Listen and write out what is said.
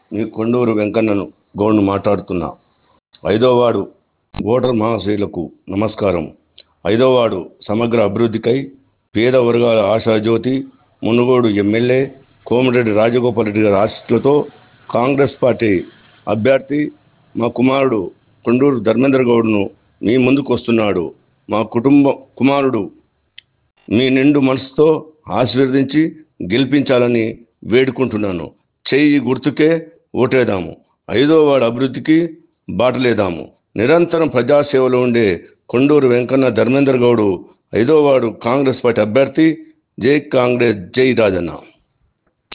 మీ కొండూరు వెంకన్నను గౌడ్ను మాట్లాడుతున్నా ఐదో వాడు ఓటర్ మహాశయులకు నమస్కారం ఐదో వాడు సమగ్ర అభివృద్ధికై పేద వర్గాల ఆశాజ్యోతి మునుగోడు ఎమ్మెల్యే కోమటిరెడ్డి రాజగోపాల్ రెడ్డి గారి ఆశీస్సులతో కాంగ్రెస్ పార్టీ అభ్యర్థి మా కుమారుడు కొండూరు ధర్మేంద్ర గౌడ్ను మీ ముందుకు వస్తున్నాడు మా కుటుంబ కుమారుడు మీ నిండు మనసుతో ఆశీర్వదించి గెలిపించాలని వేడుకుంటున్నాను చెయ్యి గుర్తుకే ఓటేదాము ఐదో వాడు అభివృద్ధికి బాటలేదాము నిరంతరం ప్రజాసేవలో ఉండే కొండూరు వెంకన్న ధర్మేంద్ర గౌడు ఐదో వాడు కాంగ్రెస్ పార్టీ అభ్యర్థి జై కాంగ్రెస్ జై రాజన్న